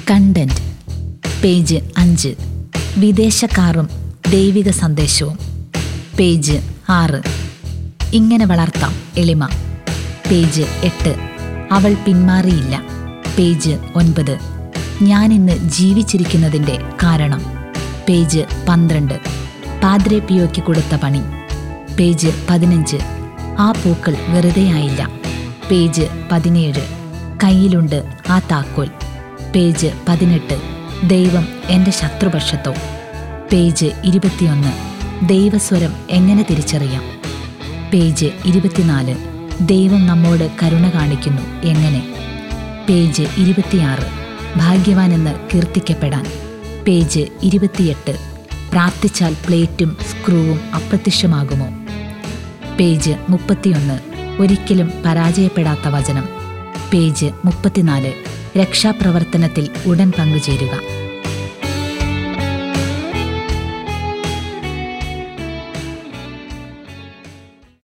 content page അഞ്ച് വിദേശക്കാറും ദൈവിക സന്ദേശവും പേജ് ആറ് ഇങ്ങനെ വളർത്താം എളിമ പേജ് എട്ട് അവൾ പിന്മാറിയില്ല പേജ് ഒൻപത് ഞാനിന്ന് ജീവിച്ചിരിക്കുന്നതിൻ്റെ കാരണം പേജ് പന്ത്രണ്ട് പാദ്രെ പിയോയ്ക്ക് കൊടുത്ത പണി പേജ് പതിനഞ്ച് ആ പൂക്കൾ വെറുതെയായില്ല പേജ് പതിനേഴ് കയ്യിലുണ്ട് ആ താക്കോൽ പേജ് പതിനെട്ട് ദൈവം എൻ്റെ ശത്രുപക്ഷത്തോ പേജ് ഇരുപത്തിയൊന്ന് ദൈവസ്വരം എങ്ങനെ തിരിച്ചറിയാം പേജ് ഇരുപത്തിനാല് ദൈവം നമ്മോട് കരുണ കാണിക്കുന്നു എങ്ങനെ പേജ് ഇരുപത്തിയാറ് ഭാഗ്യവാനെന്ന് കീർത്തിക്കപ്പെടാൻ പേജ് ഇരുപത്തിയെട്ട് പ്രാർത്ഥിച്ചാൽ പ്ലേറ്റും സ്ക്രൂവും അപ്രത്യക്ഷമാകുമോ പേജ് മുപ്പത്തിയൊന്ന് ഒരിക്കലും പരാജയപ്പെടാത്ത വചനം പേജ് മുപ്പത്തിനാല് രക്ഷാപ്രവർത്തനത്തിൽ ഉടൻ പങ്കുചേരുക